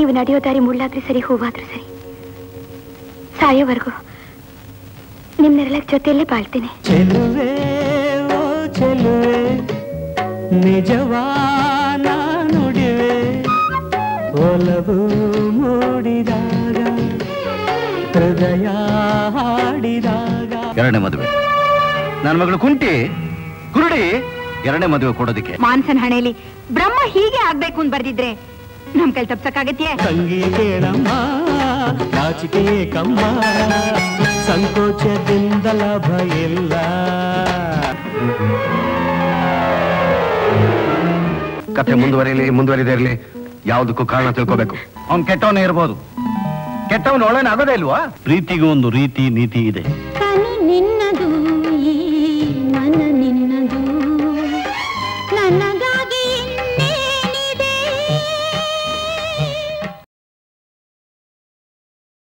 ನೀವು ನಡೆಯೋ ದಾರಿ ಮುಳ್ಳಾದ್ರೂ ಸರಿ ಹೂವಾದ್ರೂ ಸರಿ ಸಾಯೋವರೆಗೂ ನಿಮ್ ನೆರಳಕ್ ಜೊತೆಯಲ್ಲೇ ಬಾಳ್ತೀನಿ ಚೆಲುವೆ ಓ ಚೆಲುವೆ ನಿಜವಾನ ನುಡಿವೆ ಒಲವು ಮೂಡಿದಾಗ ಹೃದಯ ಹಾಡಿದಾಗ ಎರಡನೇ ಮದುವೆ ನನ್ನ ಮಗಳು ಕುಂಟಿ ಕುರುಡಿ ಎರಡನೇ ಮದುವೆ ಕೊಡೋದಕ್ಕೆ ಮಾನ್ಸನ್ ಹಣೆಯಲ್ಲಿ ಬ್ರಹ್ಮ ಹೀಗೆ ಆಗ್ಬೇಕು ಅಂತ ಬರ್ದಿದ್ರೆ ನಮ್ ಕೈ ತಪ್ಸಕ್ಕಾಗತ್ಯೆ ತಂಗಿ ಕೇಳಮ್ಮ ನಾಚಿಕೆ ಕಮ್ಮ ಸಂಕೋಚದಿಂದ ಲಾಭ ಇಲ್ಲ ಕಥೆ ಮುಂದುವರಿಯಲಿ ಮುಂದುವರಿದೇ ಇರಲಿ ಯಾವುದಕ್ಕೂ ಕಾರಣ ತಿಳ್ಕೋಬೇಕು ಅವ್ನ್ ಕೆಟ್ಟವನೇ ಇರ್ಬೋದು ಕೆಟ್ಟವನು ಒಳ್ಳೆನ ಆಗೋದೇ ಇಲ್ವಾ ಪ್ರೀತಿಗೂ ಒಂದು ರೀತಿ ನೀತಿ ಇದೆ